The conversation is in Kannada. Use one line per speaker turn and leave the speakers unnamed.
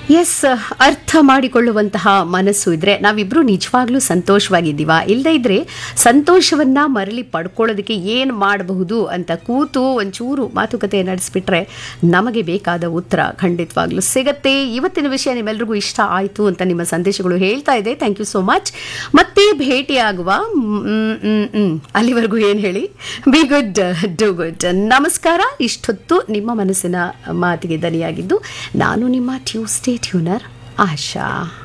ಎಸ್ ಅರ್ಥ ಮಾಡಿಕೊಳ್ಳುವಂತಹ ಮನಸ್ಸು ಇದ್ರೆ ನಾವಿಬ್ರು ನಿಜವಾಗ್ಲೂ ಸಂತೋಷವಾಗಿದ್ದೀವಾ ಇಲ್ಲದೇ ಇದ್ರೆ ಸಂತೋಷವನ್ನ ಮರಳಿ ಪಡ್ಕೊಳ್ಳೋದಕ್ಕೆ ಏನು ಮಾಡಬಹುದು ಅಂತ ಕೂತು ಒಂಚೂರು ಮಾತುಕತೆ ನಡೆಸ್ಬಿಟ್ರೆ ನಮಗೆ ಬೇಕಾದ ಉತ್ತರ ಖಂಡಿತವಾಗ್ಲೂ ಸಿಗತ್ತೆ ಇವತ್ತಿನ ವಿಷಯ ನಿಮ್ಮೆಲ್ರಿಗೂ ಇಷ್ಟ ಆಯಿತು ಅಂತ ನಿಮ್ಮ ಸಂದೇಶಗಳು ಹೇಳ್ತಾ ಇದೆ ಥ್ಯಾಂಕ್ ಯು ಸೋ ಮಚ್ ಮತ್ತೆ ಭೇಟಿಯಾಗುವ ಮ್, ಮ್, ಮ್. ಅಲ್ಲಿವರೆಗೂ ಏನು ಹೇಳಿ ಬಿ ಗುಡ್ ಡೂ ಗುಡ್ ನಮಸ್ಕಾರ ಇಷ್ಟೊತ್ತು ನಿಮ್ಮ ಮನಸ್ಸಿನ ಮಾತಿಗೆ ದನಿಯಾಗಿದ್ದು ನಾನು ನಿಮ್ಮ ಟ್ಯೂಸ್ಡೇ ಟ್ಯೂನರ್ ಆಶಾ